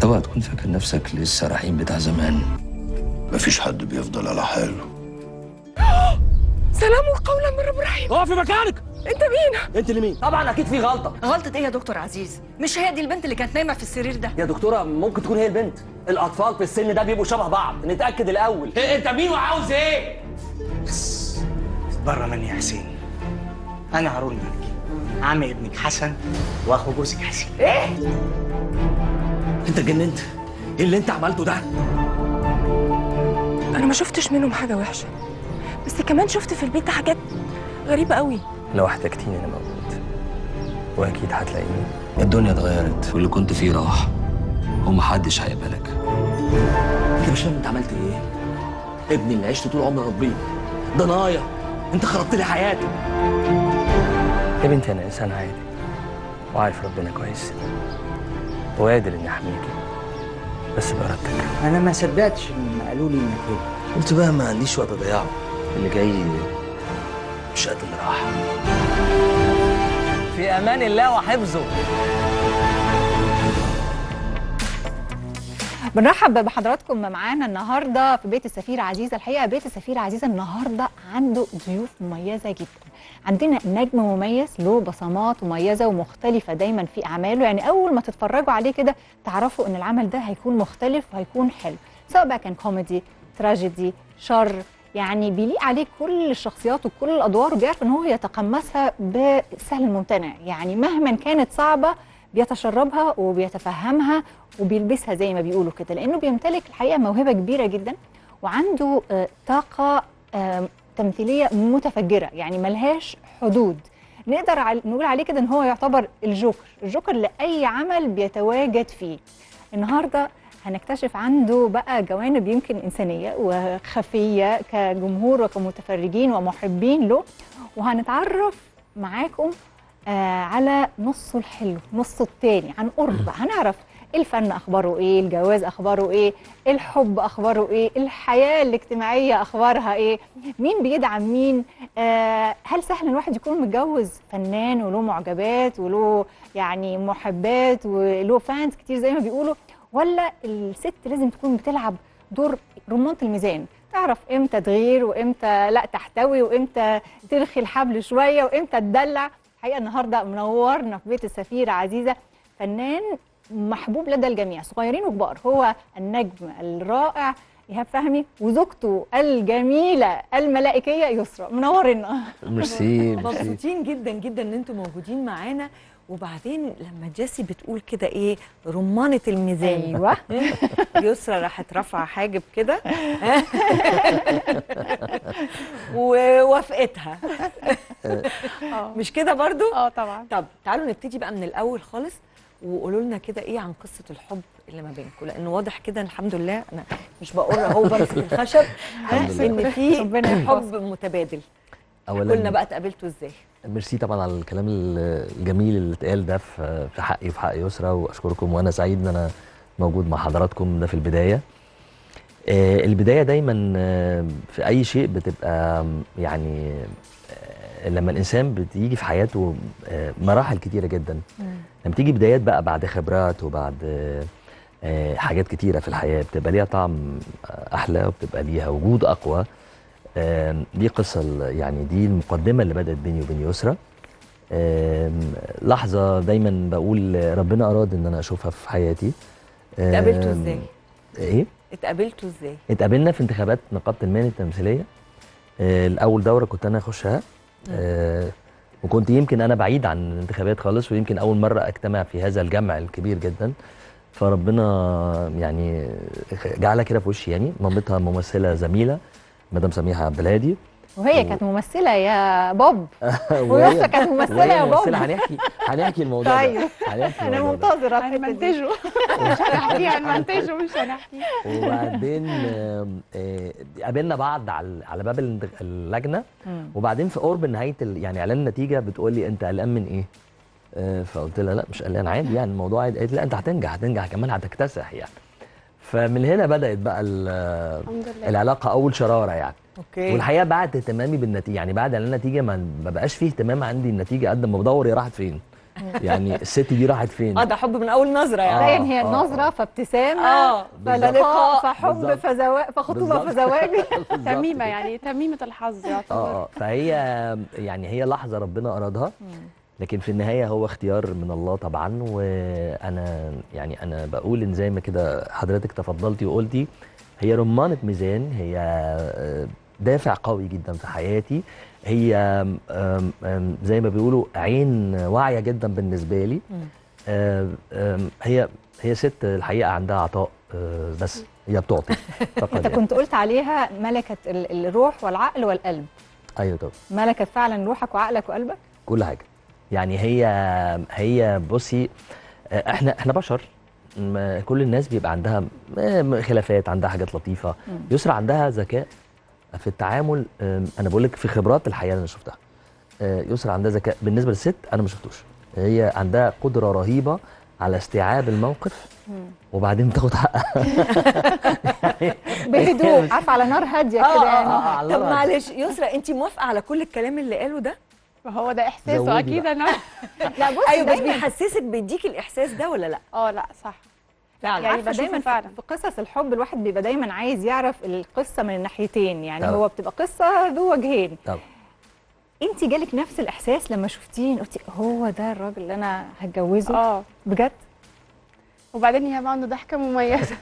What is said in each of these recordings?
انت بقى تكون فاكر نفسك لسه رحيم بتاع زمان مفيش حد بيفضل على حاله سلام قولا من رب رحيم اقف في مكانك انت مين انت اللي مين طبعا اكيد في غلطه غلطة ايه يا دكتور عزيز؟ مش هي دي البنت اللي كانت نايمة في السرير ده يا دكتوره ممكن تكون هي البنت الاطفال في السن ده بيبقوا شبه بعض نتاكد الاول إيه انت مين وعاوز ايه بره مني يا حسين انا هارون مالكي عم ابنك حسن واخو جوزك حسين انت اتجننت ايه اللي انت عملته ده انا ما شفتش منهم حاجه وحشه بس كمان شفت في البيت ده حاجات غريبه قوي لو احتجتيني انا موجود واكيد هتلاقيني الدنيا اتغيرت واللي كنت فيه راح ومحدش هيقبلك انت مش فاهم انت عملت ايه ابني اللي عشت طول عمري اربيه ضنايا انت خربت لي حياتي يا بنتي انا انسان عادي وعارف ربنا كويس وقادر اني احميكي بس بارادتك انا ما صدقتش لما قالوا لي انك كده قلت بقى ما عنديش وقت اضيعه اللي جاي مش قد اللي راح في امان الله وحفظه بنرحب بحضراتكم معانا النهارده في بيت السفيرة عزيزة الحقيقة بيت السفيرة عزيزة النهارده عنده ضيوف مميزة جدا عندنا نجم مميز له بصمات مميزة ومختلفة دايما في أعماله يعني أول ما تتفرجوا عليه كده تعرفوا إن العمل ده هيكون مختلف وهيكون حلو سواء بقى كان كوميدي تراجيدي شر يعني بيليق عليه كل الشخصيات وكل الادوار وبيعرف ان هو يتقمصها بسهل الممتنع يعني مهما كانت صعبه بيتشربها وبيتفهمها وبيلبسها زي ما بيقولوا كده لانه بيمتلك الحقيقه موهبه كبيره جدا وعنده آه، طاقه آه، تمثيليه متفجره يعني ملهاش حدود نقدر عل- نقول عليه كده ان هو يعتبر الجوكر الجوكر لاي عمل بيتواجد فيه النهارده هنكتشف عنده بقى جوانب يمكن إنسانية وخفية كجمهور وكمتفرجين ومحبين له وهنتعرف معاكم آه على نصه الحلو نصه التاني عن قرب بقى. هنعرف الفن أخباره إيه الجواز أخباره إيه الحب أخباره إيه الحياة الاجتماعية أخبارها إيه مين بيدعم مين آه هل سهل الواحد يكون متجوز فنان وله معجبات وله يعني محبات وله فانز كتير زي ما بيقولوا ولا الست لازم تكون بتلعب دور رمانة الميزان تعرف امتى تغير وامتى لا تحتوي وامتى ترخي الحبل شويه وامتى تدلع الحقيقه النهارده منورنا في بيت السفيره عزيزه فنان محبوب لدى الجميع صغيرين وكبار هو النجم الرائع ايهاب فهمي وزوجته الجميله الملائكيه يسرا منورنا ميرسي ميرسي مبسوطين جدا جدا ان انتم موجودين معانا وبعدين لما جيسي بتقول كده ايه رمانة الميزان ايوه يسرا راحت رافعه حاجب كده ووافقتها مش كده برضو اه طبعا طب تعالوا نبتدي بقى من الاول خالص وقولوا لنا كده ايه عن قصه الحب اللي ما بينكم لانه واضح كده الحمد لله انا مش بقول اهو بمسك الخشب الحمد لله. ان في ربنا حب متبادل اولا قلنا بقى اتقابلتوا ازاي ميرسي طبعا على الكلام ال- الجميل اللي اتقال ده في في حقي وفي حق يسرا واشكركم وانا سعيد ان انا موجود مع حضراتكم ده في البدايه آه، البدايه دايما آه، في اي شيء بتبقى آم، يعني آه، لما الانسان بتيجي في حياته آه، مراحل كتيره جدا لما تيجي بدايات بقى بعد خبرات وبعد آه، آه، حاجات كتيره في الحياه بتبقى ليها طعم آه، احلى وبتبقى ليها وجود اقوى آم، دي قصة ال- يعني دي المقدمة اللي بدأت بيني وبين يسرا آم، لحظة دايما بقول ربنا أراد إن أنا أشوفها في حياتي اتقابلتوا آم، ازاي إيه؟ اتقابلتوا ازاي اتقابلنا في انتخابات نقابة المهن التمثيلية آه، الأول دورة كنت أنا أخشها آه، وكنت يمكن أنا بعيد عن الانتخابات خالص ويمكن أول مرة أجتمع في هذا الجمع الكبير جدا فربنا يعني جعلها كده في وشي يعني مامتها ممثلة زميلة مدام سميحة عبد الهادي وهي كانت ممثله يا بوب وهي- ويسرا كانت ممثله وهي يا بوب ممثلة هنحكي هنحكي الموضوع طيب. ده هنحكي انا الموضوع ده. منتظره الحتة دي. هنمنتجه مش هنحكي هنمنتجه مش هنحكي وبعدين آم، آه، قابلنا بعض على على باب الانت- اللجنه مم. وبعدين في قرب نهايه ال- يعني اعلان النتيجه بتقول لي انت قلقان من ايه؟ آه، فقلت لها لا مش قلقان عادي يعني الموضوع عادي قالت لي لا انت هتنجح هتنجح كمان هتكتسح يعني فمن هنا بدات بقى ال- الحمد لله العلاقه اول شراره يعني اوكي والحقيقه بعد اهتمامي بالنتيجه يعني بعد اعلان النتيجه ما ما بقاش فيه اهتمام عندي النتيجه قد ما بدور هي راحت فين يعني الست دي راحت فين اه ده حب من اول نظره يعني باين هي آه، نظره فابتسامه اه بالظبط. فلقاء فحب بالظبط. فزواج فخطوبه بالظبط. فزواج بالظبط تميمه كده. يعني تميمه الحظ يعتبر اه اه فهي يعني هي لحظه ربنا ارادها لكن في النهايه هو اختيار من الله طبعا وانا يعني انا بقول ان زي ما كده حضرتك تفضلتي وقلتي هي رمانه ميزان هي آه، دافع قوي جدا في حياتي هي آم، آم، آم، زي ما بيقولوا عين واعيه جدا بالنسبه لي آم، آم، هي هي ست الحقيقه عندها عطاء آه، بس هي بتعطي فقط انت يعني. كنت قلت عليها ملكه ال- الروح والعقل والقلب ايوه طبعا ملكت فعلا روحك وعقلك وقلبك كل حاجه يعني هي هي بصي آه، احنا احنا بشر ما كل الناس بيبقى عندها م- خلافات عندها حاجات لطيفه يسرا عندها ذكاء في التعامل آم، انا بقول لك في خبرات الحياه اللي انا شفتها آه، يسرا عندها ذكاء بالنسبه للست انا ما شفتوش هي عندها قدره رهيبه على استيعاب الموقف وبعدين تاخد حقها بهدوء عارفه على نار هاديه اه كده يعني اه على اه طب الورق. معلش يسرا انت موافقه على كل الكلام اللي قاله ده فهو ده احساسه زودي اكيد بقى. انا لا بص ايوه بس دايما بيحسسك بيديك الاحساس ده ولا لا اه لا صح فعلا يعني عارفه بشوفه دايما فعلا. في في قصص الحب الواحد بيبقى دايما عايز يعرف القصه من الناحيتين يعني طبعا. هو بتبقى قصه ذو وجهين طبعا. انت جالك نفس الاحساس لما شفتيه قلتي هو ده الراجل اللي انا هتجوزه اه بجد وبعدين هي بقى عنده ضحكه مميزه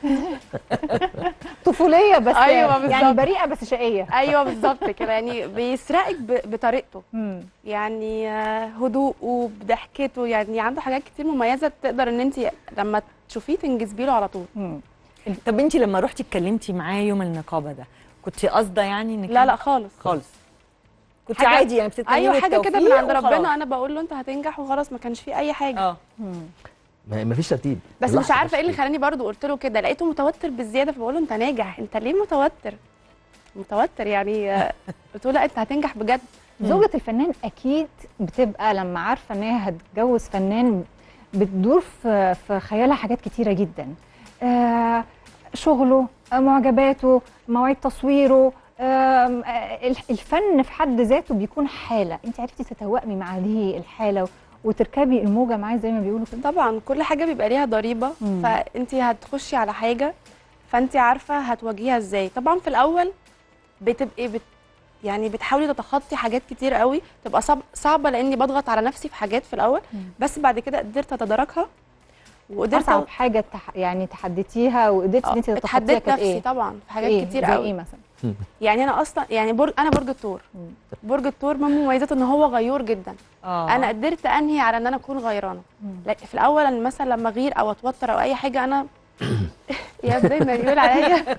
طفوليه بس أيوة يعني بالظبط. بريئه بس شقيه ايوه بالظبط كده يعني بيسرقك ب- بطريقته مم. يعني آه، هدوءه بضحكته يعني عنده حاجات كتير مميزه تقدر ان انت لما تشوفيه تنجذبي له على طول مم. طب انت لما رحتي اتكلمتي معاه يوم النقابه ده كنت قاصده يعني انك لا لا خالص خالص كنت حاجة- عادي يعني بتتمني ايوه له حاجه كده من التوفيق عند وخلاص. ربنا انا بقول له انت هتنجح وخلاص ما كانش فيه اي حاجه اه ما ما فيش ترتيب بس مش اللحظة عارفه ايه اللي ترتيب. خلاني برضو قلت له كده لقيته متوتر بالزياده فبقول له انت ناجح انت ليه متوتر متوتر يعني آه، قلت له لا انت هتنجح بجد زوجة الفنان أكيد بتبقى لما عارفة إن هي هتتجوز فنان بتدور في في خيالها حاجات كتيرة جدا آه شغله آه معجباته مواعيد تصويره آم، آه الح- الفن في حد ذاته بيكون حالة أنت عرفتي تتوائمي مع هذه الحالة وتركبي الموجة معاه زي ما بيقولوا كده طبعا كل حاجه بيبقى ليها ضريبه مم. فانت هتخشي على حاجه فانت عارفه هتواجهيها ازاي طبعا في الاول بتبقي بت يعني بتحاولي تتخطي حاجات كتير قوي تبقى صعب صعبه لاني بضغط على نفسي في حاجات في الاول مم. بس بعد كده قدرت اتداركها وقدرت أصعب حاجة تح... يعني تحديتيها وقدرتي إن أنت آه، تتخطيها اتحديت كانت نفسي إيه؟ طبعا في حاجات إيه؟ كتير زي قوي إيه مثلا؟ يعني انا اصلا يعني برج انا برج الثور مم. برج الثور من مميزاته ان هو غيور جدا اه انا قدرت انهي على ان انا اكون غيرانه مم. لكن في الاول أنا مثلا لما اغير او اتوتر او اي حاجه انا يا زي ما بيقول عليا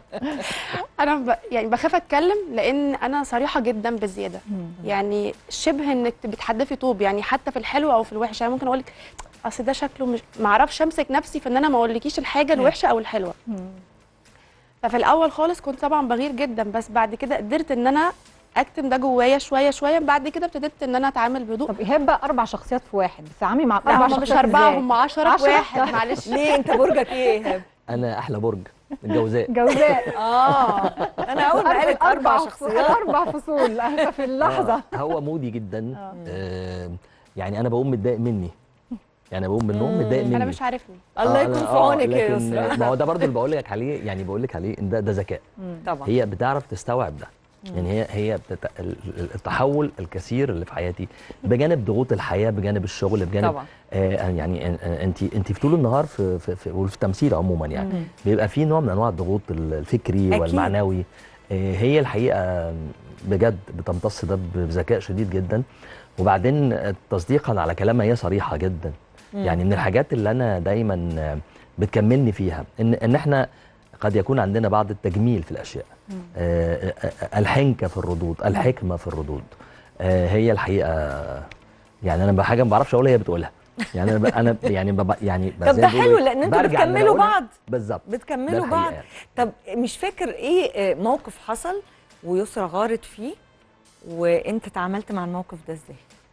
انا ب... يعني بخاف اتكلم لان انا صريحه جدا بزياده مم. يعني شبه انك بتحدفي طوب يعني حتى في الحلو او في الوحش يعني ممكن اقول لك اصل ده شكله مش ما اعرفش امسك نفسي في ان انا ما اقولكيش الحاجه الوحشه او الحلوه مم. ففي الاول خالص كنت طبعا بغير جدا بس بعد كده قدرت ان انا اكتم ده جوايا شويه شويه بعد كده ابتديت ان انا اتعامل بهدوء طب إيهاب بقى أربع شخصيات في واحد بتتعاملي مع لا الأربع هم شخصيات مش اربعه إزاي؟ هم 10 في عشرة؟ واحد معلش ليه انت برجك ايه يا ايهاب انا احلى برج الجوزاء جوزاء اه انا اول ما قالت اربع شخصيات اربع فصول في اللحظه آه، هو مودي جدا آه. آه يعني انا بقوم متضايق مني يعني بقوم من النوم متضايق مني انا مش عارفني الله آه، يكون أنا- في آه، عونك يا لكن يسرا ما هو ده برضه اللي بقول لك عليه يعني بقول لك عليه ان ده ده ذكاء طبعا هي بتعرف تستوعب ده يعني هي هي بتت... ال- ال- التحول الكثير اللي في حياتي بجانب ضغوط الحياه بجانب الشغل بجانب طبعا آه يعني انت انت في طول النهار في في, في وفي التمثيل عموما يعني مم. بيبقى في نوع من انواع الضغوط الفكري أكيد. والمعنوي آه، هي الحقيقه بجد بتمتص ده بذكاء شديد جدا وبعدين آه، تصديقا على كلامها هي صريحه جدا مم. يعني من الحاجات اللي انا دايما آه، بتكملني فيها ان ان احنا قد يكون عندنا بعض التجميل في الاشياء آه، آه، آه، الحنكه في الردود الحكمه في الردود آه، هي الحقيقه يعني انا بحاجه ما بعرفش اقولها هي بتقولها يعني انا ب- انا يعني بب يعني طب زي ده ما بيقولوا حلو إيه، لان انتوا برجع إن أنا بتكملوا أقولها. بعض بالظبط ده بتكملوا الحقيقة بعض يعني. طب مش فاكر ايه آه، موقف حصل ويسرا غارت فيه وانت اتعاملت مع الموقف ده ازاي؟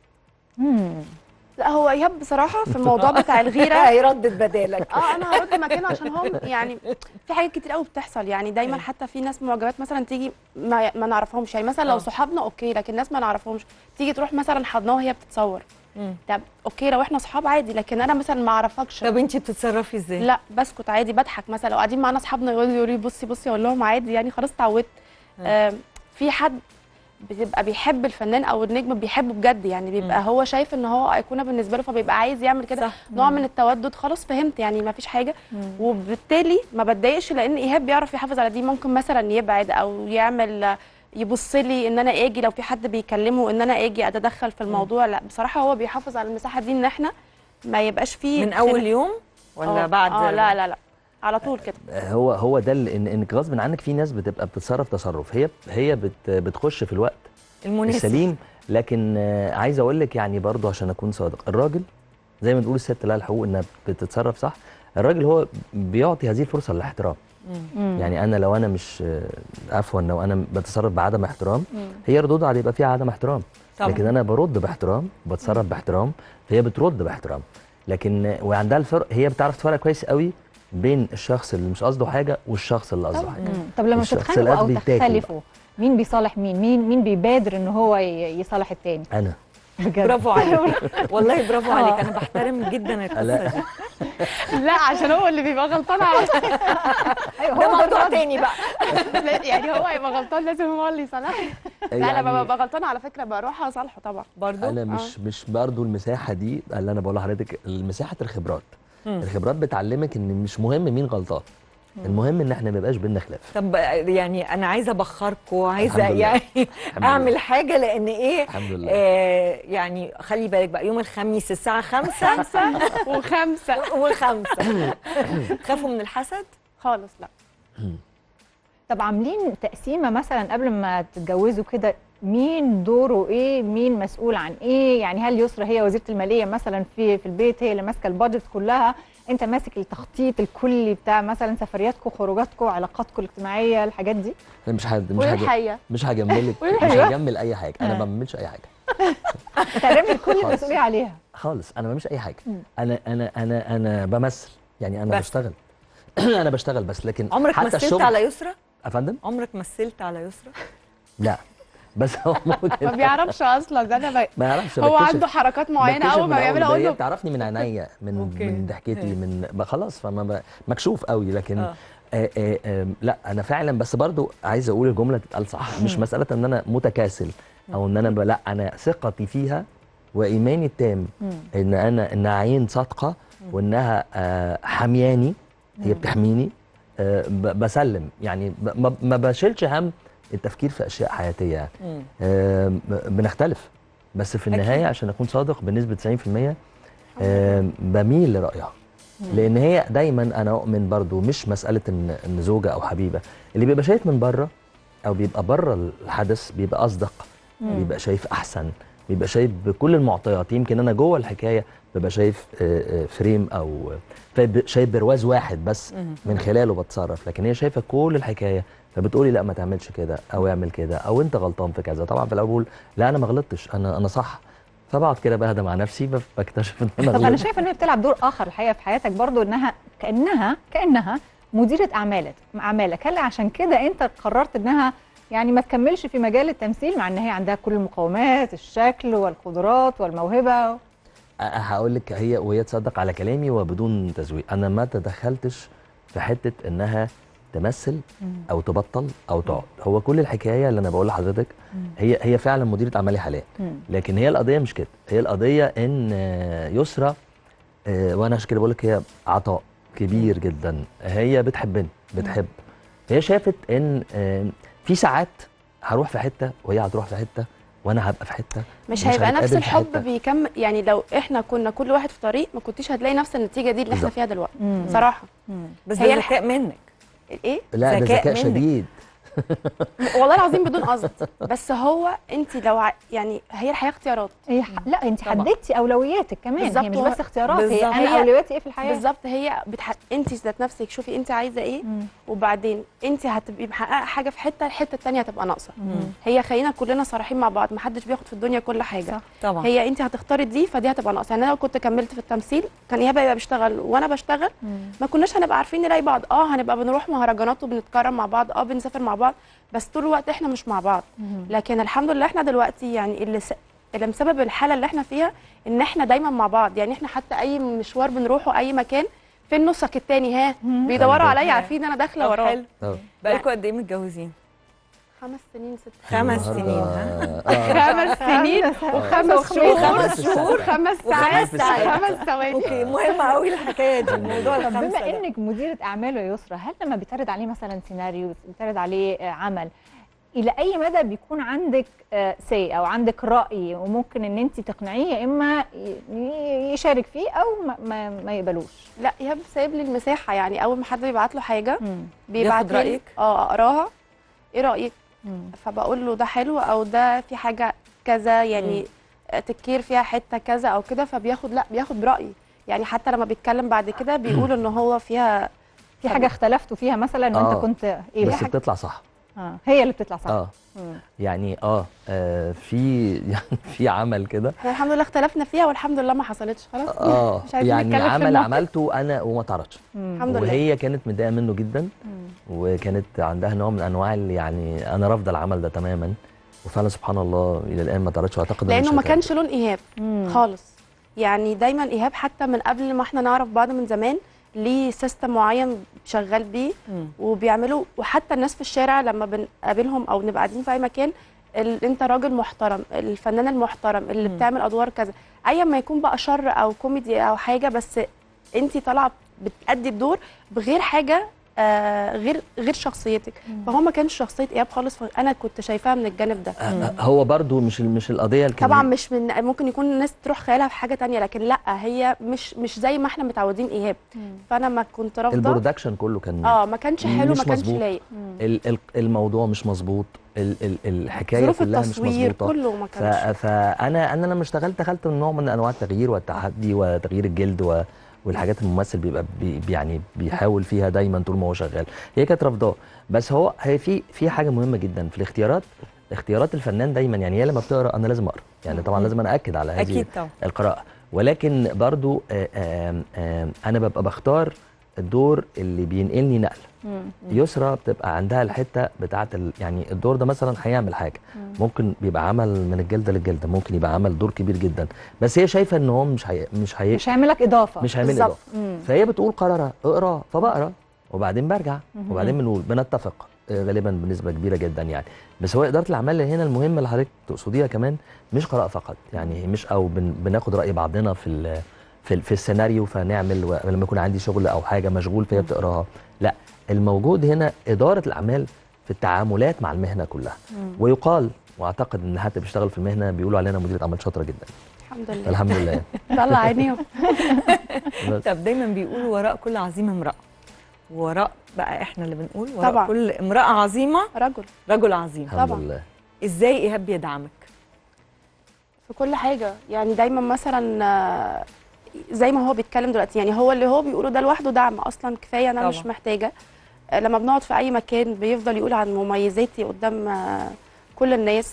لا هو ايهاب بصراحه في الموضوع بتاع الغيره هيردد بدالك اه انا هرد مكانه عشان هو يعني في حاجات كتير قوي بتحصل يعني دايما حتى في ناس معجبات مثلا تيجي ما, ما نعرفهمش يعني مثلا آه. لو صحابنا اوكي لكن ناس ما نعرفهمش تيجي تروح مثلا حضناه وهي بتتصور مم. طب اوكي لو احنا اصحاب عادي لكن انا مثلا ما اعرفكش طب انت بتتصرفي ازاي لا بسكت عادي بضحك مثلا لو قاعدين معانا اصحابنا يقولوا يقولوا لي بصي بصي اقول لهم عادي يعني خلاص اتعودت آم، في حد بيبقى بيحب الفنان او النجم بيحبه بجد يعني بيبقى هو شايف ان هو ايقونه بالنسبه له فبيبقى عايز يعمل كده صح. نوع من التودد خلاص فهمت يعني ما فيش حاجه وبالتالي ما بتضايقش لان ايهاب بيعرف يحافظ على دي ممكن مثلا يبعد او يعمل يبص لي ان انا اجي لو في حد بيكلمه ان انا اجي اتدخل في الموضوع لا بصراحه هو بيحافظ على المساحه دي ان احنا ما يبقاش فيه من اول خلاف. يوم ولا آه، بعد اه لا لا لا على طول كده هو هو ده اللي- إن انك غصب عنك في ناس بتبقى بتتصرف تصرف هي هي بت بتخش في الوقت المناسب السليم لكن آه، عايز اقول لك يعني برضه عشان اكون صادق الراجل زي ما تقول الست لها الحقوق انها بتتصرف صح الراجل هو بيعطي هذه الفرصه للاحترام يعني انا لو انا مش آه، عفوا لو انا بتصرف بعدم احترام هي ردودها هيبقى فيها عدم احترام طبعا. لكن انا برد باحترام بتصرف باحترام فهي بترد باحترام لكن آه، وعندها الفرق هي بتعرف تفرق كويس قوي بين الشخص اللي مش قصده حاجه والشخص اللي قصده حاجه مم. طب لما الشخص تتخانقوا القلب او بيتاكل تختلفوا مين بيصالح مين مين مين بيبادر ان هو ي- يصالح التاني انا بجد برافو عليك والله برافو آه. عليك انا بحترم جدا لا. القصه دي لا عشان هو اللي بيبقى غلطان على طول. ايوه ده هو موضوع الراجل. تاني بقى يعني هو يبقى غلطان لازم هو اللي يصالحني لا انا يعني- ببقى غلطانه على فكره بروح اصالحه طبعا برضو انا مش مش برضو المساحه دي اللي انا بقول لحضرتك مساحه الخبرات مم. الخبرات بتعلمك ان مش مهم مين غلطان المهم ان احنا ما يبقاش بينا خلاف طب يعني انا عايزه ابخركم عايزه الحمد لله. يعني الحمد اعمل لله. حاجه لان ايه الحمد لله آه يعني خلي بالك بقى يوم الخميس الساعه 5 وخمسه والخمسة خافوا من الحسد خالص لا طب عاملين تقسيمه مثلا قبل ما تتجوزوا كده مين دوره ايه مين مسؤول عن ايه يعني هل يسرا هي وزيره الماليه مثلا في في البيت هي اللي ماسكه البادجت كلها انت ماسك التخطيط الكلي بتاع مثلا سفرياتكم خروجاتكم علاقاتكم الاجتماعيه الحاجات دي أنا مش هد... مش وايه هج... الحقيقه مش هجملك مش أيوة. هجمل اي حاجه انا آه. ما بعملش اي حاجه ترمي كل خالص. المسؤوليه عليها خالص انا ما بعملش اي حاجه مم. انا انا انا انا بمثل يعني انا بس. بشتغل انا بشتغل بس لكن عمرك حتى مثلت الشغل على يسرا يا فندم عمرك مثلت على يسرا لا بس هو ممكن ما بيعرفش اصلا ده انا ب... ما يعرفش هو بكتشف- عنده حركات معينه بكتشف اول ما من بيعمل اقول هي له بتعرفني من عينيا من أوكي. من ضحكتي إيه. من ب- خلاص فما ب... مكشوف قوي لكن آه. آه. آه آه لا انا فعلا بس برضو عايز اقول الجمله تتقال صح مش مساله ان انا متكاسل او ان انا ب... لا انا ثقتي فيها وايماني التام ان انا انها عين صادقه وانها آه حمياني هي بتحميني آه ب... بسلم يعني ب... ما... ما بشيلش هم التفكير في اشياء حياتيه يعني مم. آه ب- بنختلف بس في النهايه أكيد. عشان اكون صادق بنسبه 90% آه بميل لرايها لان هي دايما انا اؤمن برضو مش مساله ان ان زوجه او حبيبه اللي بيبقى شايف من بره او بيبقى بره الحدث بيبقى اصدق بيبقى شايف احسن بيبقى شايف بكل المعطيات يمكن انا جوه الحكايه ببقى شايف آه، آه، فريم او فايب- شايف برواز واحد بس من خلاله بتصرف لكن هي شايفه كل الحكايه فبتقولي لا ما تعملش كده او اعمل كده او انت غلطان في كذا طبعا في الاول بقول لا انا ما غلطتش انا انا صح فبقعد كده بهدى مع نفسي بف- بكتشف ان انا طب انا غلطت. شايفه ان هي بتلعب دور اخر الحقيقه في حياتك برضو انها كانها كانها مديره اعمالك اعمالك هل عشان كده انت قررت انها يعني ما تكملش في مجال التمثيل مع ان هي عندها كل المقومات الشكل والقدرات والموهبه هقول لك هي وهي تصدق على كلامي وبدون تزويق انا ما تدخلتش في حته انها تمثل او تبطل او تقعد هو كل الحكايه اللي انا بقول لحضرتك هي هي فعلا مديره اعمالي حاليا مم. لكن هي القضيه مش كده هي القضيه ان آه، يسرى آه، وانا عشان كده بقول لك هي عطاء كبير جدا هي بتحبني بتحب هي شافت ان آه، في ساعات هروح في حته وهي هتروح في حته وانا هبقى في حته مش هيبقى نفس هنتقابل في الحب حتة. بيكمل يعني لو احنا كنا كل واحد في طريق ما كنتيش هتلاقي نفس النتيجه دي اللي احنا بالظبط. فيها دلوقتي مم. صراحه بس هي ده الح- ذكاء منك ايه لا ده ذكاء ذكاء منك. شديد والله العظيم بدون قصد بس هو انت لو ع... يعني هي الحياه اختيارات هي ح... لا انت طبعا. حددتي اولوياتك كمان بالظبط هي مش هو- بس اختيارات هي بالظبط. انا هي- اولوياتي ايه في الحياه بالظبط هي بتح... انت ذات نفسك شوفي انت عايزه ايه مم. وبعدين انت هتبقي محققه حاجه في حته الحته الثانيه هتبقى ناقصه مم. هي خلينا كلنا صريحين مع بعض محدش بياخد في الدنيا كل حاجه صح. طبعا هي انت هتختاري دي فدي هتبقى ناقصه يعني انا لو كنت كملت في التمثيل كان ايهاب هيبقى بيشتغل وانا بشتغل مم. ما كناش هنبقى عارفين نلاقي بعض اه هنبقى بنروح مهرجانات وبنتكرم مع بعض اه بنسافر مع بعض بس طول الوقت احنا مش مع بعض مم. لكن الحمد لله احنا دلوقتي يعني اللي س... اللي مسبب الحاله اللي احنا فيها ان احنا دايما مع بعض يعني احنا حتى اي مشوار بنروحه اي مكان فين نصك التاني ها بيدوروا أيوة. عليا عارفين ان انا داخله طب وراه حلو آه. بقالكم قد ايه متجوزين؟ خمس سنين ست خمس النهاردة- سنين ها؟ آه. خمس سنين وخمس شهور. شهور خمس ساعات. خمس وخمس ساعات ساعات. خمس ثواني اوكي مهمه قوي الحكايه دي موضوع طب الخمسه بما ده. انك مديره اعمال يا يسرا هل لما بيتعرض عليه مثلا سيناريو بيتعرض عليه آه، عمل الى اي مدى بيكون عندك سي او عندك راي وممكن ان انت تقنعيه يا اما ي- ي- يشارك فيه او ما, ما, ما يقبلوش لا ايهاب سايب لي المساحه يعني اول ما حد بيبعت له حاجه بيبعت ياخد لي رأيك؟ اه اقراها ايه رايك مم. فبقول له ده حلو او ده في حاجه كذا يعني تكير فيها حته كذا او كده فبياخد لا بياخد برايي يعني حتى لما بيتكلم بعد كده بيقول ان هو فيها في حاجه اختلفتوا فيها مثلا وانت آه. كنت ايه بس بتطلع صح آه. هي اللي بتطلع صح اه مم. يعني اه, آه في يعني في عمل كده احنا الحمد لله اختلفنا فيها والحمد لله ما حصلتش خلاص اه مش عايزين يعني نتكلم في عمل الموضوع. عملته انا وما اتعرضش مم. الحمد لله وهي كانت متضايقه منه جدا مم. وكانت عندها نوع من انواع اللي يعني انا رافضه العمل ده تماما وفعلا سبحان الله الى الان ما اتعرضش واعتقد إنه لانه مش ما هيتعرض. كانش لون ايهاب مم. خالص يعني دايما ايهاب حتى من قبل ما احنا نعرف بعض من زمان ليه سيستم معين شغال بيه مم. وبيعملوا وحتى الناس في الشارع لما بنقابلهم او نبقى قاعدين في اي مكان ال... انت راجل محترم الفنان المحترم اللي مم. بتعمل ادوار كذا ايا ما يكون بقى شر او كوميدي او حاجه بس انت طالعه بتأدي الدور بغير حاجه آه غير غير شخصيتك فهو ما كانش شخصيه ايهاب خالص فانا كنت شايفاها من الجانب ده آه، آه، هو برضو مش ال- مش القضيه الكبيره طبعا مش من ممكن يكون الناس تروح خيالها في حاجه تانية لكن لا هي مش مش زي ما احنا متعودين ايهاب فانا ما كنت رافضه البرودكشن كله كان اه ما كانش حلو مش ما كانش مظبوط. لايق ال- ال- الموضوع مش مظبوط ال- ال- الحكايه ظروف كلها مش التصوير مظبوطه كله ما ف- كانش فانا انا لما اشتغلت دخلت من نوع من انواع التغيير والتحدي وتغيير الجلد و والحاجات الممثل بيبقى بي بي- يعني بيحاول فيها دايما طول ما هو شغال هي كانت رافضاه بس هو هي في في حاجه مهمه جدا في الاختيارات اختيارات الفنان دايما يعني هي لما بتقرا انا لازم اقرا يعني طبعا لازم انا اكد على هذه اكيد طبعا القراءه ولكن برضو آه، آم، آم، انا ببقى بختار الدور اللي بينقلني نقله مم. يسرا بتبقى عندها الحته بتاعه ال... يعني الدور ده مثلا هيعمل حاجه ممكن بيبقى عمل من الجلده للجلده ممكن يبقى عمل دور كبير جدا بس هي شايفه ان هو مش هي... مش هي... مش هيعمل لك اضافه مش هيعمل بالظبط. اضافه مم. فهي بتقول قرارها اقرا فبقرا وبعدين برجع وبعدين بنقول بنتفق آه، غالبا بنسبه كبيره جدا يعني بس هو اداره الاعمال اللي هنا المهمه اللي حضرتك تقصديها كمان مش قراءه فقط يعني مش او بن... بناخد راي بعضنا في ال... في, ال... في السيناريو فنعمل ولما يكون عندي شغل او حاجه مشغول فيها بتقراها لا الموجود هنا اداره الاعمال في التعاملات مع المهنه كلها ويقال واعتقد ان حتى بيشتغل في المهنه بيقولوا علينا مديره اعمال شاطره جدا الحمد لله فالحمد لله طلع عينيهم بس. طب دايما بيقولوا وراء كل عظيم امراه وراء بقى احنا اللي بنقول وراء طبعا. كل امراه عظيمه رجل رجل عظيم الحمد طبعا. لله ازاي ايهاب بيدعمك في كل حاجه يعني دايما مثلا آه، زي ما هو بيتكلم دلوقتي يعني هو اللي هو بيقوله ده لوحده دعم اصلا كفايه انا طبعا. مش محتاجه آه، لما بنقعد في اي مكان بيفضل يقول عن مميزاتي قدام آه، كل الناس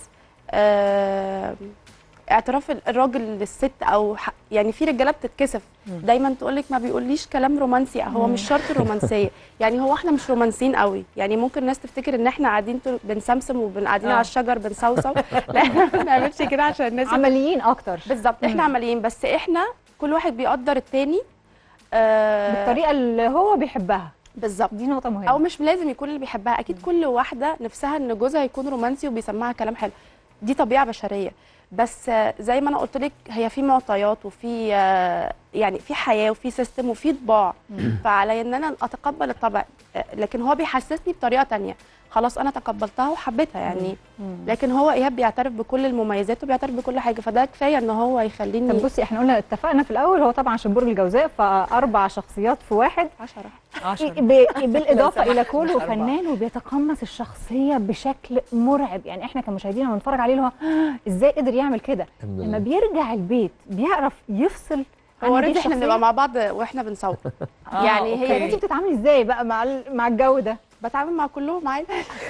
آه، اعتراف الراجل للست او ح- يعني في رجاله بتتكسف دايما تقول لك ما بيقوليش كلام رومانسي هو مش شرط الرومانسيه يعني هو احنا مش رومانسيين قوي يعني ممكن الناس تفتكر ان احنا قاعدين طول- بنسمسم وقاعدين آه. على الشجر بنصوصو لا احنا ما بنعملش كده عشان الناس عمليين اكتر بالظبط احنا عمليين بس احنا كل واحد بيقدر التاني آه بالطريقه اللي هو بيحبها بالظبط دي نقطه مهمه او مش لازم يكون اللي بيحبها اكيد كل واحده نفسها ان جوزها يكون رومانسي وبيسمعها كلام حلو دي طبيعه بشريه بس آه، زي ما انا قلت لك هي في معطيات وفي آه، يعني في حياه وفي سيستم وفي طباع فعلي ان انا اتقبل الطبع آه، لكن هو بيحسسني بطريقه تانية خلاص انا تقبلتها وحبيتها يعني لكن هو ايهاب بيعترف بكل المميزات وبيعترف بكل حاجه فده كفايه ان هو يخليني طب بصي احنا قلنا اتفقنا في الاول هو طبعا عشان برج الجوزاء فاربع شخصيات في واحد 10 عشرة ب- بالاضافه لو الى سمحت، كونه مش أربعة. فنان وبيتقمص الشخصيه بشكل مرعب يعني احنا كمشاهدين لما نتفرج عليه اللي هو ازاي قدر يعمل كده الحمد لما لله بيرجع البيت بيعرف يفصل هو عن هذه اوريدي احنا الشخصية؟ بنبقى مع بعض واحنا بنصور آه، يعني طب هي انت بتتعاملي ازاي بقى مع ال- مع الجو ده بتعامل مع كلهم عادي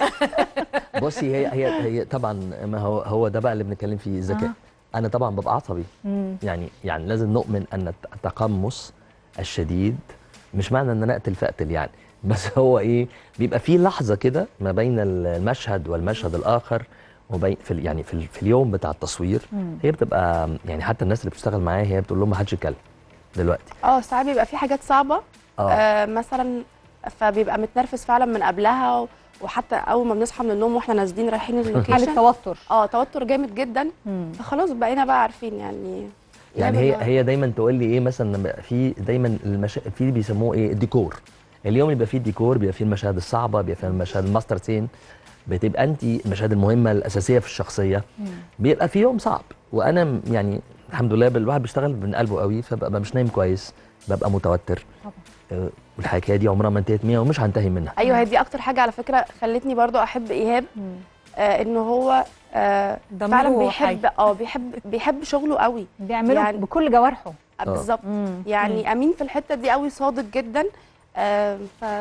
بصي هي هي هي طبعا ما هو هو ده بقى اللي بنتكلم فيه الذكاء انا طبعا ببقى عصبي مم. يعني يعني لازم نؤمن ان التقمص الشديد مش معنى ان انا اقتل فاقتل يعني بس هو ايه بيبقى في لحظه كده ما بين المشهد والمشهد الاخر وبين في ال- يعني في, ال- في اليوم بتاع التصوير مم. هي بتبقى يعني حتى الناس اللي بتشتغل معايا هي بتقول لهم ما حدش يتكلم دلوقتي اه ساعات بيبقى في حاجات صعبه اه آه مثلا فبيبقى متنرفز فعلا من قبلها و- وحتى اول ما بنصحى من النوم واحنا نازلين رايحين حاله اللوكيشن توتر اه توتر جامد جدا مم. فخلاص بقينا بقى عارفين يعني يعني إيهاب هي النهاردة. هي دايما تقول لي ايه مثلا لما يبقى في دايما المشا... في بيسموه ايه الديكور اليوم اللي بيبقى فيه الديكور بيبقى فيه المشاهد الصعبه بيبقى فيه المشاهد الماستر سين بتبقى انت المشاهد المهمه الاساسيه في الشخصيه بيبقى في يوم صعب وانا م- يعني الحمد لله الواحد بيشتغل من قلبه قوي فببقى مش نايم كويس ببقى متوتر طبعا. آه، والحكايه دي عمرها ما انتهت 100 ومش هنتهي منها ايوه هي دي اكتر حاجه على فكره خلتني برضو احب ايهاب مم. آه انه هو آه دمه فعلا بيحب حي. اه بيحب بيحب شغله قوي بيعملوا يعني- بكل جوارحه آه بالظبط مم. يعني امين في الحته دي قوي صادق جدا آه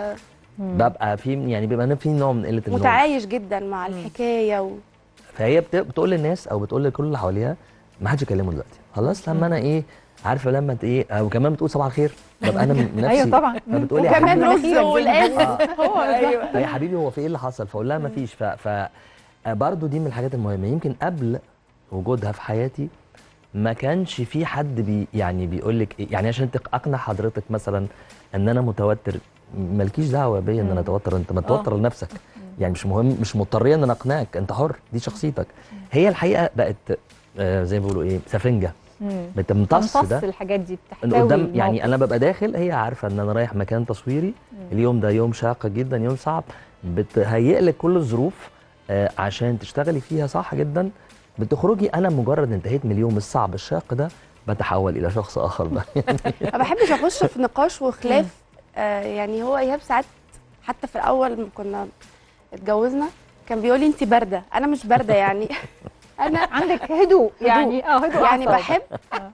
ببقى في يعني بيبقى في نوع من قله النوم فمتعايش جدا مع الحكايه و... فهي بت- بتقول للناس او بتقول لكل اللي حواليها ما حدش يكلمه دلوقتي خلاص لما انا ايه عارفه لما انت ايه آه، وكمان بتقول صباح الخير ببقى انا من نفسي ايوه طبعا فبتقولي يا وكمان حبيبي- رز مناخيرك زي ما والقاس هو ايوه يا حبيبي هو في ايه اللي حصل فاقول لها ما فيش ف, ف برضه دي من الحاجات المهمه يمكن قبل وجودها في حياتي ما كانش في حد بي يعني بيقول لك إيه يعني عشان تق- اقنع حضرتك مثلا ان انا متوتر مالكيش دعوه بيا ان انا اتوتر انت ما تتوتر لنفسك يعني مش مهم مش مضطريه ان انا اقنعك انت حر دي شخصيتك هي الحقيقه بقت آه زي ما بيقولوا ايه سفنجه مم. بتمتص تمتص ده الحاجات دي إن بتحتوي قدام يعني الموقف. انا ببقى داخل هي عارفه ان انا رايح مكان تصويري اليوم ده يوم شاق جدا يوم صعب بتهيئ لك كل الظروف آه، عشان تشتغلي فيها صح جدا بتخرجي انا مجرد انتهيت من اليوم الصعب الشاق ده بتحول الى شخص اخر بقى ما بحبش اخش في نقاش وخلاف آه يعني هو ايهاب ساعات حتى في الاول ما كنا اتجوزنا كان بيقول لي انت بارده انا مش بارده يعني انا عندك هدوء يعني اه هدوء يعني أعصاب. بحب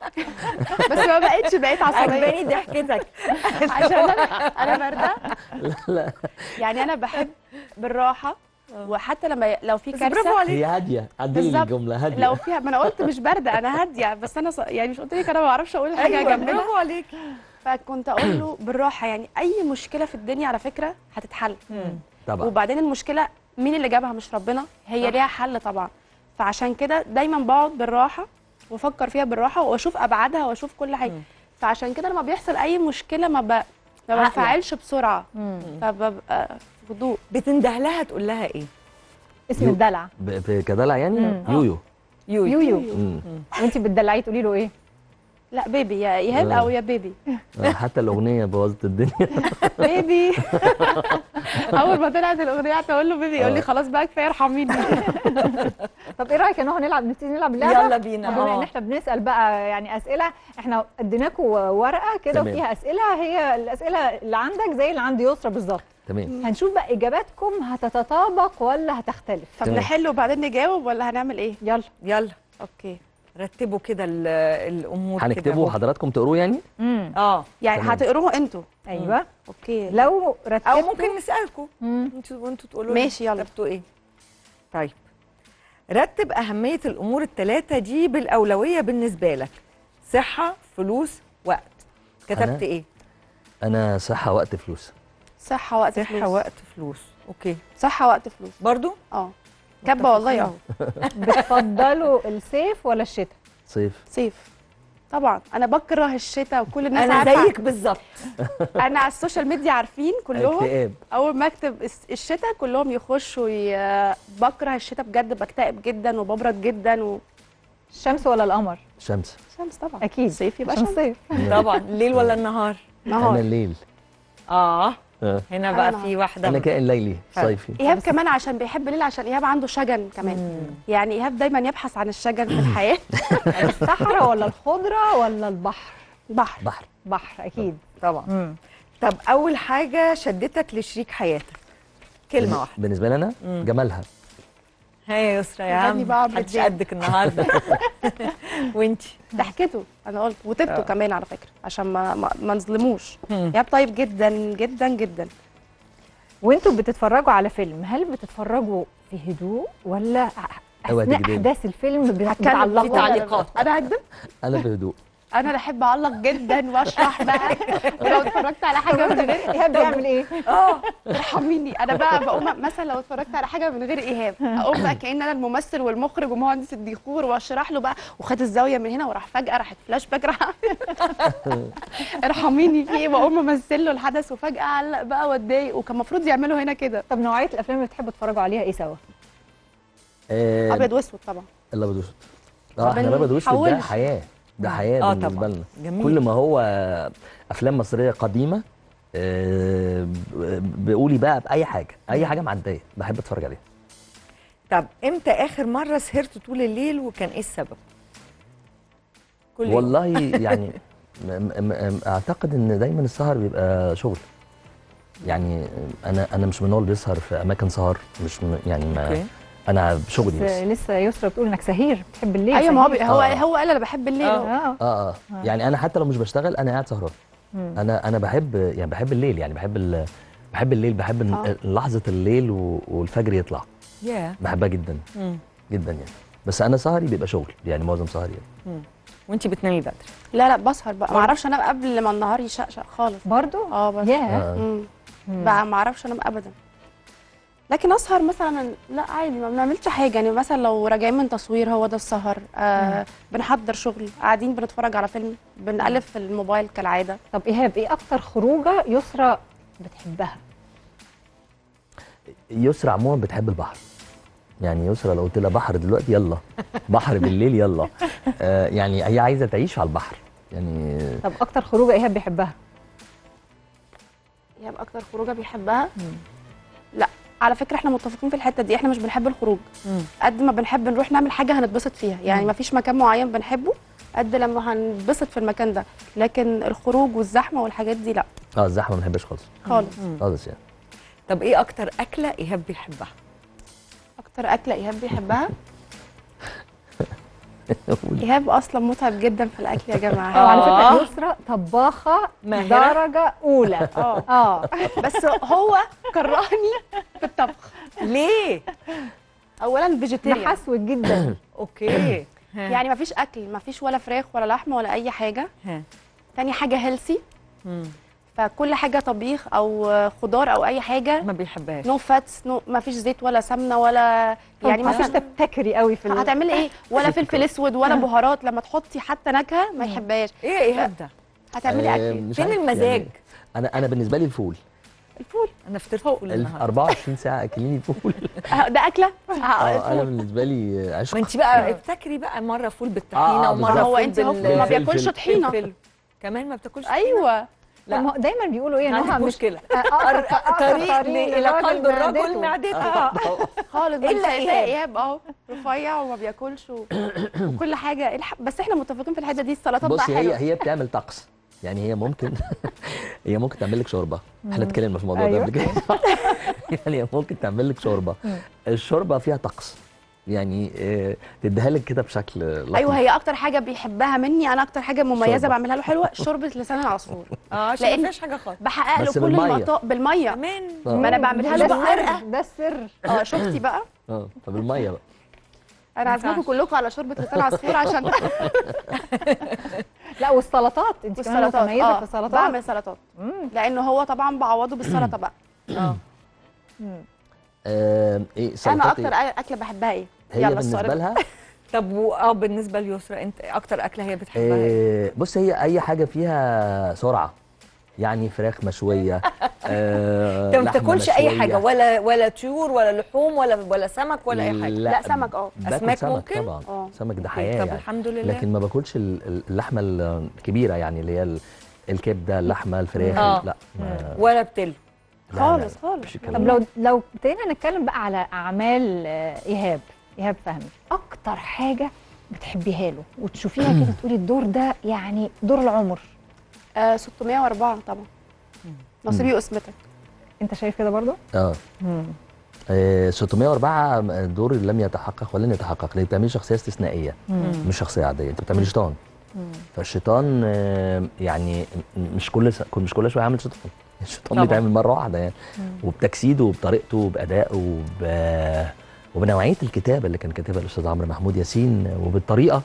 بس ما بقتش بقيت عصبيه عجباني ضحكتك عشان انا انا بارده لا يعني انا بحب بالراحه وحتى لما ي- لو في بس برافو كارثه عليك هي هاديه عدي لي بالظبط. الجمله هاديه لو فيها ما انا قلت مش بارده انا هاديه بس انا ص... يعني مش قلت لك انا ما بعرفش اقول حاجه ايوه جنبنا برافو عليك فكنت اقول له بالراحه يعني اي مشكله في الدنيا على فكره هتتحل طبعا وبعدين المشكله مين اللي جابها مش ربنا هي صح. ليها حل طبعا فعشان كده دايما بقعد بالراحه وافكر فيها بالراحه واشوف ابعادها واشوف كل حاجه مم. فعشان كده لما بيحصل اي مشكله ما ب... ما عقلة. بنفعلش بسرعه مم. فببقى في هدوء بتنده لها تقول لها ايه اسم يو. الدلع ب- ب- كدلع يعني مم. يويو يويو يويو مم. وانت بتدلعيه تقولي له ايه لا بيبي يا ايهاب آه. او يا بيبي آه، حتى الاغنيه بوظت الدنيا بيبي اول ما طلعت الاغنيه قعدت اقول له بيبي يقول لي آه. خلاص بقى كفايه ارحميني طب ايه رايك ان هو نلعب نبتدي نلعب اللعبه يلا بينا بما ان اه احنا بنسال بقى يعني اسئله احنا اديناكم ورقه كده تمام. وفيها اسئله هي الاسئله اللي عندك زي اللي عند يسرا بالظبط تمام هنشوف بقى اجاباتكم هتتطابق ولا هتختلف طب تمام. نحل وبعدين نجاوب ولا هنعمل ايه يلا يلا اوكي رتبوا كده ال- الامور كده هنكتبه أهو. حضراتكم تقروه يعني امم اه يعني تمام. هتقروه انتوا ايوه اوكي لو رتبتوا او ممكن نسالكم مم. انتوا وانتوا تقولوا لي ماشي، يلا. كتبتوا ايه طيب رتب اهميه الامور الثلاثه دي بالاولويه بالنسبه لك صحه فلوس وقت كتبت أنا؟ ايه انا صحه وقت فلوس صحه وقت صحه فلوس وقت فلوس اوكي صحه وقت فلوس برضو اه كبه والله اهو بتفضلوا الصيف ولا الشتاء صيف صيف طبعا انا بكره الشتاء وكل الناس انا عارفه زيك بالظبط انا على السوشيال ميديا عارفين كلهم اكتئاب اول ما اكتب الس- الشتاء كلهم يخشوا ي... بكره الشتاء بجد بكتئب جدا وببرد جدا و... الشمس ولا القمر شمس شمس طبعا اكيد صيف يبقى عشان شمس صيف طبعا الليل ولا النهار انا نهار الليل اه آه. هنا أنا بقى نهار. في واحده انا من- كائن ليلي حلو. صيفي ايهاب كمان عشان بيحب الليل عشان ايهاب عنده شجن كمان يعني ايهاب دايما يبحث عن الشجن في الحياه الصحراء ولا الخضره ولا البحر بحر بحر بحر اكيد طبعا مم. طب اول حاجه شدتك لشريك حياتك كلمه واحده بالنسبه لي انا مم. جمالها ها يا يسرا يا غني عم بقى عمرو محدش دياب. قدك النهارده وانتي ضحكته انا قلت وطيبته آه. كمان على فكره عشان ما ما, ما نظلموش مم. ايهاب طيب جدا جدا جدا وانتوا بتتفرجوا على فيلم هل بتتفرجوا في هدوء ولا اوعى اثناء تكدبي. احداث الفيلم بت- هتكلم بتعلقوا في تعليقات. انا هكدب انا بهدوء انا بحب اعلق جدا واشرح بقى ولو اتفرجت على حاجه من غير ايهاب بيعمل ايه؟ اه ارحميني انا بقى بقوم مثلا لو اتفرجت على حاجه من غير ايهاب اقوم بقى كأن انا الممثل والمخرج ومهندس الديكور واشرح له بقى وخد الزاويه من هنا وراح فجاه راحت فلاش باك راح ارحميني في ايه واقوم امثل له الحدث وفجاه اعلق بقى واتضايق وكان المفروض يعملوا هنا كده طب نوعيه الافلام اللي بتحبوا تتفرجوا عليها ايه سوا؟ آه، ابيض واسود طبعا الابيض واسود اه احنا ما الابيض واسود ده بنحولش. حياه ده حياه آه بالنسبه طبعاً. لنا جميل. كل ما هو افلام مصريه قديمه آه، ب- بقولي بقى باي حاجه اي حاجه معديه بحب اتفرج عليها طب امتى اخر مره سهرت طول الليل وكان ايه السبب كل يوم. والله يعني م- م- م- اعتقد ان دايما السهر بيبقى شغل يعني انا انا مش من النوع اللي بيسهر في اماكن سهر مش م- يعني ما أوكي. انا شغلي بس بس لسه يسرا بتقول انك سهير بتحب الليل ايوه ما هو سهير. بي- هو آه. هو قال انا بحب الليل آه. أهو. اه اه اه يعني انا حتى لو مش بشتغل انا قاعد سهران انا انا بحب يعني بحب الليل يعني بحب ال- بحب الليل بحب إن آه. لحظه الليل و- والفجر يطلع ياه بحبها جدا مم. جدا يعني بس انا سهري بيبقى شغل يعني معظم سهري يعني. وانتي بتنامي بدري لا لا بسهر بقى ما اعرفش انام قبل ما النهار يشقشق خالص برضو؟ اه بس ياه آه. مم. بقى ما اعرفش انام ابدا لكن اسهر مثلا لا عادي ما بنعملش حاجه يعني مثلا لو راجعين من تصوير هو ده السهر آه بنحضر شغل قاعدين بنتفرج على فيلم بنقلب في الموبايل كالعاده طب ايهاب ايه اكتر خروجه يسرا بتحبها؟ يسرا عموما بتحب البحر يعني يسرا لو قلت لها بحر دلوقتي يلا بحر بالليل يلا آه يعني هي عايزه تعيش على البحر يعني طب اكتر خروجه ايهاب بيحبها؟ يا اكتر خروجه بيحبها لا على فكره احنا متفقين في الحته دي احنا مش بنحب الخروج مم. قد ما بنحب نروح نعمل حاجه هنتبسط فيها يعني ما فيش مكان معين بنحبه قد لما هنتبسط في المكان ده لكن الخروج والزحمه والحاجات دي لا اه الزحمه ما بنحبهاش خالص خالص خالص يعني طب ايه اكتر اكله ايهاب بيحبها اكتر اكله ايهاب بيحبها قولي. ايهاب اصلا متعب جدا في الاكل يا جماعه اه على آه. فكره يسرا طباخه ماهرة؟ درجه اولى اه اه بس هو كرهني في الطبخ ليه اولا فيجيتيريان محسوك جدا اوكي ها. يعني ما فيش اكل ما فيش ولا فراخ ولا لحمه ولا اي حاجه ها. تاني حاجه هيلسي مم. فكل حاجه طبيخ او خضار او اي حاجه ما بيحبهاش نو فاتس نو ما فيش زيت ولا سمنه ولا يعني ما فيش مثلا تبتكري قوي في ال- هتعملي ايه ولا فلفل اسود ولا بهارات لما تحطي حتى نكهه ما يحبهاش ايه يا ايهاب ده هتعملي آه، اكل مش فين عارف المزاج؟ يعني انا انا بالنسبه لي الفول الفول انا فطرت فول ال النهارده 24 ساعه اكليني فول آه، ده اكله اه آه، انا بالنسبه لي عشق ما انت بقى ابتكري بقى مره فول بالطحينه آه، ومره ما هو فول انت هو بال- ما بالفلفل. بياكلش طحينه بالفل. كمان ما بتاكلش ايوه طب ما هو دايما بيقولوا ايه طحينه نهى عندك مش مشكله آه، آه، آه، آه، طريق طريق الى قلب معدته. الرجل معدته خالص إلا الا إيهاب. ايهاب اهو رفيع وما بياكلش و... وكل حاجه الح... بس احنا متفقين في الحته دي السلطات بقى بصي هي حلوه هي بتعمل طقس يعني هي ممكن هي ممكن تعمل لك شوربه احنا اتكلمنا في الموضوع ده أيوة. قبل كده يعني هي ممكن تعمل لك شوربه الشوربه فيها طقس يعني آه، تديها لك كده بشكل لطيف. ايوه هي اكتر حاجه بيحبها مني انا اكتر حاجه مميزه شوربة. بعملها له حلوه شوربه لسان العصفور اه عشان ما لأن- فيهاش حاجه خالص بحقق له بس كل بالمية. المطا بالميه كمان آه. ما انا بعملها له ده بقرقه السر ده السر اه شفتي بقى اه فبالميه بقى انا عازماكم ينفعش. كلكم على شوربه لسان العصفور عشان لا والسلطات انت كمان والسلطات متميزه اه في السلطات بعمل سلطات لانه هو طبعا بعوضه بالسلطه بقى اه آه ايه انا سلطات اكتر إيه؟ اكله بحبها ايه هي يلا بالنسبه السؤال. لها طب و- اه بالنسبه ليسرا انت اكتر اكله هي بتحبها ايه؟ آه بص هي اي حاجه فيها سرعه يعني فراخ مشويه آه انت ما لحمة بتاكلش اي مشوية. حاجه ولا ولا طيور ولا لحوم ولا ولا سمك ولا اي حاجه لا، سمك اه. باكل أسماك سمك ممكن؟ طبعا اه. سمك ده أوكي، حياه طب يعني الحمد لله لكن ما باكلش ال- ال- اللحمه الكبيره يعني اللي هي ال- الكبده اللحمه الفراخ اه. لا ما ولا بتلو لا، لا، خالص لا، خالص. مفيش الكلام طب ده. لو لو ابتدينا نتكلم بقى على اعمال آه، ايهاب ايهاب فهمي اكتر حاجه بتحبيها له وتشوفيها كده تقولي الدور ده يعني دور العمر آه 604 طبعا نصيبي واسمتك انت شايف كده برضو اه آه، 604 دور لم يتحقق ولن يتحقق لان بتعملي شخصيه استثنائيه مش شخصيه عاديه انت بتعملي شيطان فالشيطان آه، يعني م- مش كل س... مش كل شويه عامل شيطان الشيطان طبعاً. بيتعمل مره واحده يعني وبتجسيده وبطريقته وبادائه وب... وبنوعيه الكتابه اللي كان كاتبها الاستاذ عمرو محمود ياسين وبالطريقه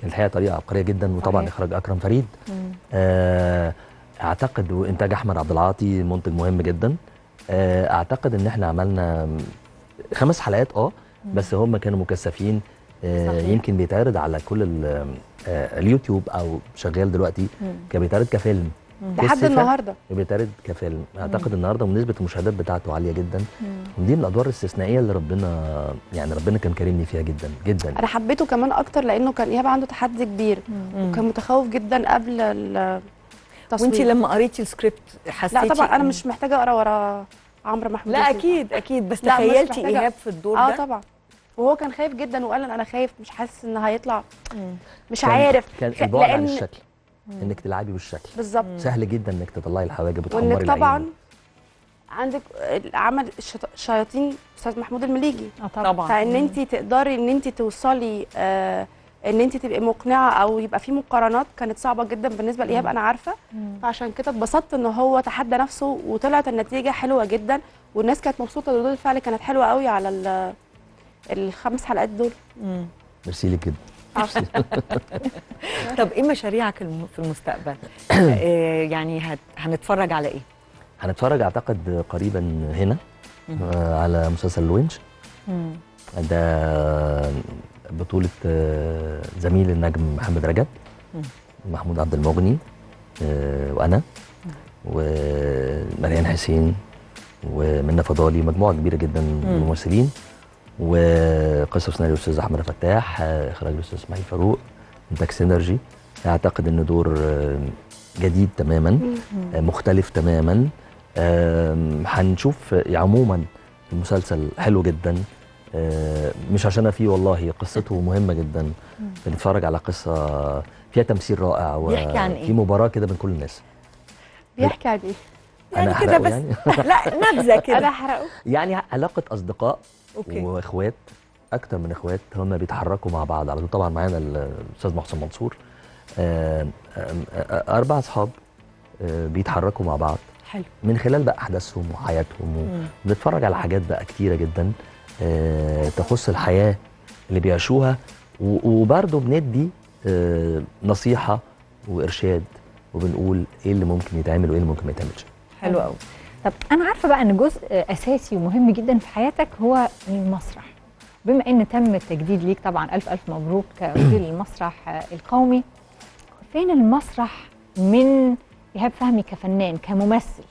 كانت الحقيقه طريقه عبقريه جدا وطبعا صحيح. اخراج اكرم فريد آه، اعتقد وانتاج احمد عبد العاطي منتج مهم جدا آه، اعتقد ان احنا عملنا خمس حلقات اه بس هم كانوا مكثفين آه، صحيح. يمكن بيتعرض على كل ال- آه، اليوتيوب او شغال دلوقتي كان بيتعرض كفيلم لحد كثفة النهارده بيتعرض كفيلم اعتقد النهارده ونسبه المشاهدات بتاعته عاليه جدا ودي من الادوار الاستثنائيه اللي ربنا يعني ربنا كان كريمني فيها جدا جدا انا حبيته كمان اكتر لانه كان ايهاب عنده تحدي كبير وكان متخوف جدا قبل التصوير وانت لما قريتي السكريبت حسيتي لا طبعا انا إن- مش محتاجه اقرا ورا عمرو محمود لا يوسف. اكيد اكيد بس لا، مش تخيلتي محتاجة- ايهاب في الدور اه ده طبعا وهو كان خايف جدا وقال انا خايف مش حاسس ان هيطلع مش كان- عارف كان خ- البعد عن لأن- الشكل انك تلعبي بالشكل بالظبط سهل جدا انك تطلعي الحواجب وتحمري وانك العين. طبعا عندك عمل الشط- الشياطين استاذ محمود المليجي اه طبعا طبعا فان انت تقدري ان انت توصلي آه ان انت تبقي مقنعه او يبقى في مقارنات كانت صعبه جدا بالنسبه لايهاب انا عارفه فعشان كده اتبسطت ان هو تحدى نفسه وطلعت النتيجه حلوه جدا والناس كانت مبسوطه ردود الفعل كانت حلوه قوي على ال- الخمس حلقات دول مم. ميرسي لك جدا طب ايه مشاريعك الم- في المستقبل آه، يعني هت... هنتفرج على ايه هنتفرج اعتقد قريبا هنا آه، على مسلسل الونش ده بطولة آه، زميل النجم محمد رجب محمود عبد المغني آه، وأنا ومريان حسين ومنى فضالي مجموعة كبيرة جدا من الممثلين وقصة وسيناريو الأستاذ أحمد فتاح آه، إخراج الأستاذ إسماعيل فاروق إنتاج سينرجي أعتقد إن دور آه، جديد تماما آه، مختلف تماما آم، هنشوف عموما المسلسل حلو جدا آه، مش عشان أنا فيه والله قصته مهمة جدا بنتفرج على قصة فيها تمثيل رائع بيحكي عن إيه؟ في مباراة كده بين كل الناس بيحكي عن ايه؟ يعني أنا كده أحرقه بس يعني لا نبذه انا كده هحرقه يعني علاقة أصدقاء أوكي. واخوات اكتر من اخوات هم بيتحركوا مع بعض على طول طبعا معانا الاستاذ محسن منصور آم، آم، آه، اربع اصحاب آه، بيتحركوا مع بعض حلو من خلال بقى احداثهم وحياتهم وبنتفرج على حاجات بقى كتيره جدا آه، تخص الحياه اللي بيعيشوها و- وبرضه بندي آه، نصيحه وارشاد وبنقول ايه اللي ممكن يتعمل وايه اللي ممكن ما يتعملش حلو قوي طب انا عارفه بقى ان جزء اساسي ومهم جدا في حياتك هو المسرح بما ان تم التجديد ليك طبعا الف الف مبروك مدير المسرح القومي فين المسرح من ايهاب فهمي كفنان كممثل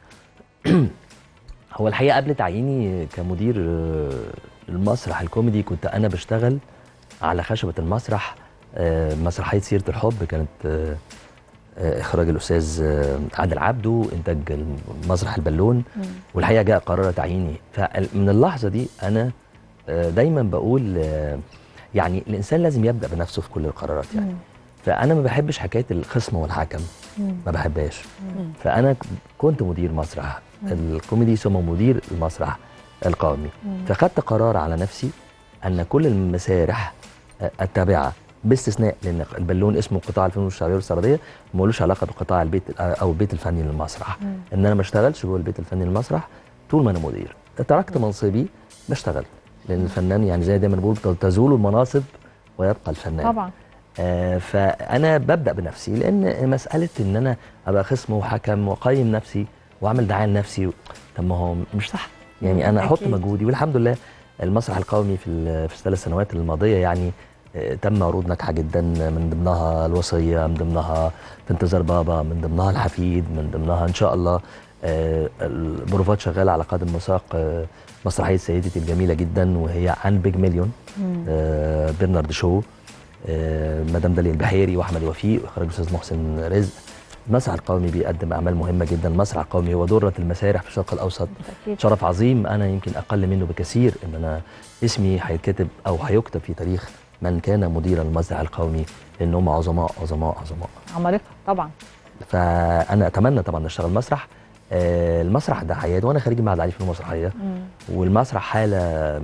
هو الحقيقه قبل تعييني كمدير آه، المسرح الكوميدي كنت انا بشتغل على خشبه المسرح آه، مسرحيه سيره الحب كانت آه، آه، اخراج الاستاذ آه، عادل عبده انتاج مسرح البالون والحقيقه جاء قرار تعييني فمن اللحظه دي انا آه، دايما بقول آه، يعني الانسان لازم يبدا بنفسه في كل القرارات يعني فانا ما بحبش حكايه الخصم والحكم ما بحبهاش فانا كنت مدير مسرح الكوميدي ثم مدير المسرح القومي فخدت قرار على نفسي ان كل المسارح آه، التابعه باستثناء لان البالون اسمه قطاع الفنون الشعبيه والسرديه ملوش علاقه بقطاع البيت او البيت الفني للمسرح ان انا ما اشتغلش جوه البيت الفني للمسرح طول ما انا مدير تركت منصبي بشتغل لان الفنان يعني زي دايما بقول تزول المناصب ويبقى الفنان طبعا آه، فانا ببدا بنفسي لان مساله ان انا ابقى خصم وحكم واقيم نفسي واعمل دعايه لنفسي طب ما هو مش صح يعني انا احط أكيد. مجهودي والحمد لله المسرح القومي في ال- في الثلاث سنوات الماضيه يعني آه، تم عروض ناجحه جدا من ضمنها الوصيه من ضمنها في انتظار بابا من ضمنها الحفيد من ضمنها ان شاء الله آه، البروفات شغاله على قدم وساق آه، مسرحيه سيدتي الجميله جدا وهي عن بيج مليون آه، برنارد شو آه، مدام داليا البحيري واحمد وفيق واخراج الاستاذ محسن رزق المسرح القومي بيقدم اعمال مهمه جدا المسرح القومي هو ذره المسارح في الشرق الاوسط بالتأكيد. شرف عظيم انا يمكن اقل منه بكثير ان انا اسمي هيتكتب او هيكتب في تاريخ من كان مدير المسرح القومي لانهم عظماء عظماء عظماء عمالقه طبعا فانا اتمنى طبعا اشتغل مسرح آه، المسرح ده حياه وانا خريج معهد عالي في المسرحيه والمسرح حاله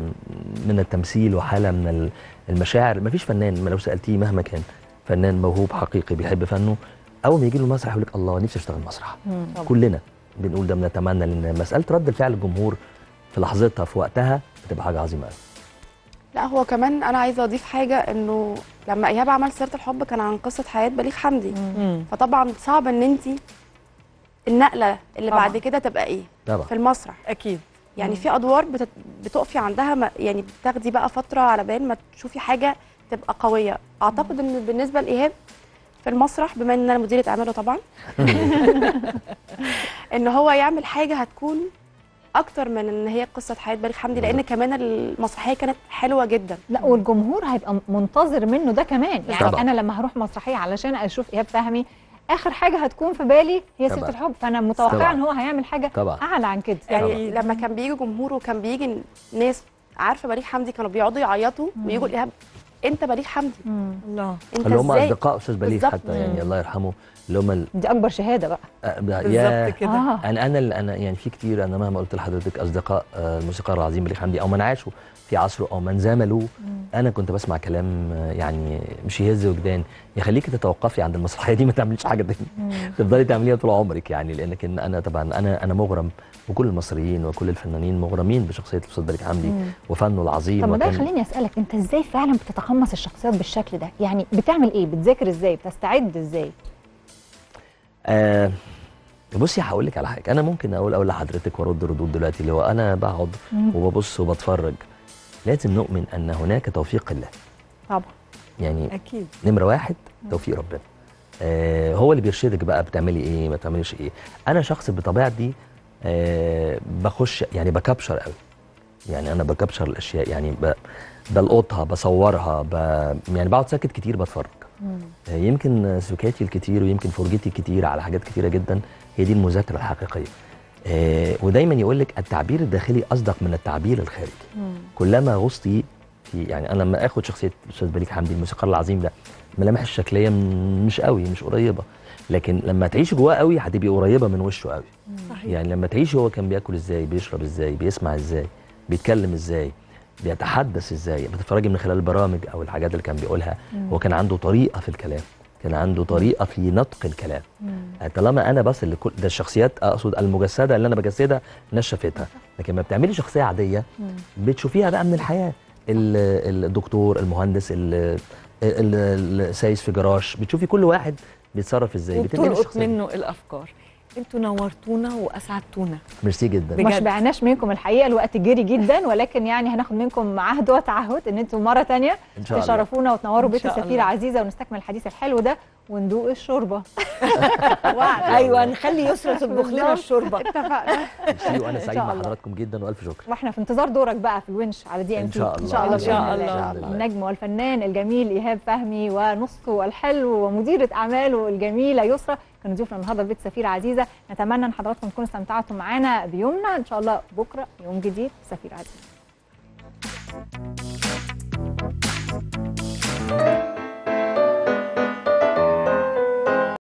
من التمثيل وحاله من ال- المشاعر مفيش فنان ما لو سالتيه مهما كان فنان موهوب حقيقي بيحب فنه اول ما يجي له المسرح يقول لك الله نفسي اشتغل مسرح كلنا بنقول ده بنتمنى لان مساله رد الفعل الجمهور في لحظتها في وقتها بتبقى حاجه عظيمه قوي لا هو كمان انا عايزه اضيف حاجه انه لما ايهاب عمل سيره الحب كان عن قصه حياه بليغ حمدي مم. فطبعا صعب ان انت النقله اللي طبعاً. بعد كده تبقى ايه طبعا في المسرح اكيد يعني في ادوار بتت... بتقفي عندها ما... يعني بتاخدي بقى فتره على بال ما تشوفي حاجه تبقى قويه اعتقد ان بالنسبه لايهاب في المسرح بما ان انا مديره اعماله طبعا ان هو يعمل حاجه هتكون اكتر من ان هي قصه حياه بليغ حمدي لان كمان المسرحيه كانت حلوه جدا لا والجمهور هيبقى منتظر منه ده كمان يعني طبعاً. انا لما هروح مسرحيه علشان اشوف ايهاب فهمي اخر حاجه هتكون في بالي هي سيره طبعاً. الحب فانا متوقعه طبعاً. ان هو هيعمل حاجه طبعا اعلى عن كده يعني أكيد. لما كان بيجي جمهور وكان بيجي ناس عارفه بليغ حمدي كانوا بيقعدوا يعيطوا ويجوا لايهاب انت بليغ حمدي مم. الله انت اللي هم ازاي اصدقاء استاذ بليغ بالظبط. حتى يعني الله يرحمه اللي هم ال- دي اكبر شهاده بقى آه، بقى- يا بالظبط كده آه. انا انا اللي انا يعني في كتير انا مهما قلت لحضرتك اصدقاء آه، الموسيقار العظيم بليغ حمدي او من عاشوا في عصره او من زاملوا انا كنت بسمع كلام آه، يعني مش يهز وجدان يخليكي تتوقفي عند المسرحيه دي ما تعمليش حاجه تاني تفضلي تعمليها طول عمرك يعني لانك إن انا طبعا انا انا مغرم وكل المصريين وكل الفنانين مغرمين بشخصيه الاستاذ بليغ حمدي وفنه العظيم طب ما ده وكان- يخليني اسالك انت ازاي فعلا بتتقمص الشخصيات بالشكل ده يعني بتعمل ايه بتذاكر ازاي بتستعد ازاي آه بصي هقول لك على حاجه انا ممكن اقول اقول لحضرتك وارد ردود دلوقتي اللي هو انا بقعد وببص وبتفرج لازم نؤمن ان هناك توفيق الله طبعا يعني اكيد نمره واحد توفيق ربنا آه هو اللي بيرشدك بقى بتعملي ايه ما تعمليش ايه انا شخص بطبيعتي آه بخش يعني بكبشر قوي يعني انا بكبشر الاشياء يعني ب... بلقطها بصورها ب... يعني بقعد ساكت كتير بتفرج آه، يمكن سلوكياتي الكتير ويمكن فرجتي الكتير على حاجات كتيره جدا هي دي المذاكره الحقيقيه آه ودايما يقول لك التعبير الداخلي اصدق من التعبير الخارجي كلما غصتي في يعني انا لما اخد شخصيه الاستاذ بليغ حمدي الموسيقار العظيم ده ملامح الشكليه م- مش قوي مش قريبه لكن لما تعيشي جواه قوي هتبقي قريبه من وشه قوي صحيح يعني لما تعيشي هو كان بياكل ازاي بيشرب ازاي بيسمع ازاي بيتكلم ازاي بيتحدث ازاي بتتفرجي من خلال البرامج او الحاجات اللي كان بيقولها هو كان عنده طريقه في الكلام كان عنده طريقه في نطق الكلام طالما انا بس اللي كل ده الشخصيات اقصد المجسده اللي انا بجسدها الناس شافتها لكن ما بتعملي شخصيه عاديه بتشوفيها بقى من الحياه ال- الدكتور المهندس ال- ال- السايس في جراج بتشوفي كل واحد بيتصرف ازاي بتنقلي وبتلقط الشخصية دي. منه الافكار انتوا نورتونا واسعدتونا ميرسي جدا بجد. ما شبعناش منكم الحقيقه الوقت جري جدا ولكن يعني هناخد منكم عهد وتعهد ان انتم مره تانية ان شاء الله تشرفونا وتنوروا إن بيت شاء السفيره الله. عزيزه ونستكمل الحديث الحلو ده وندوق الشوربه ايوه نخلي يسرا تطبخ لنا الشوربه اتفقنا ميرسي وانا سعيد شاء مع الله. حضراتكم جدا والف شكر واحنا في انتظار دورك بقى في الونش على دي ام إن تي شاء الله. ان شاء الله إن شاء بإذن الله. الله. الله. النجم والفنان الجميل ايهاب فهمي ونصه الحلو ومديره اعماله الجميله يسرا كانوا ضيوفنا النهارده في بيت سفيره عزيزه نتمنى ان حضراتكم تكونوا استمتعتوا معانا بيومنا ان شاء الله بكره يوم جديد سفيره عزيزه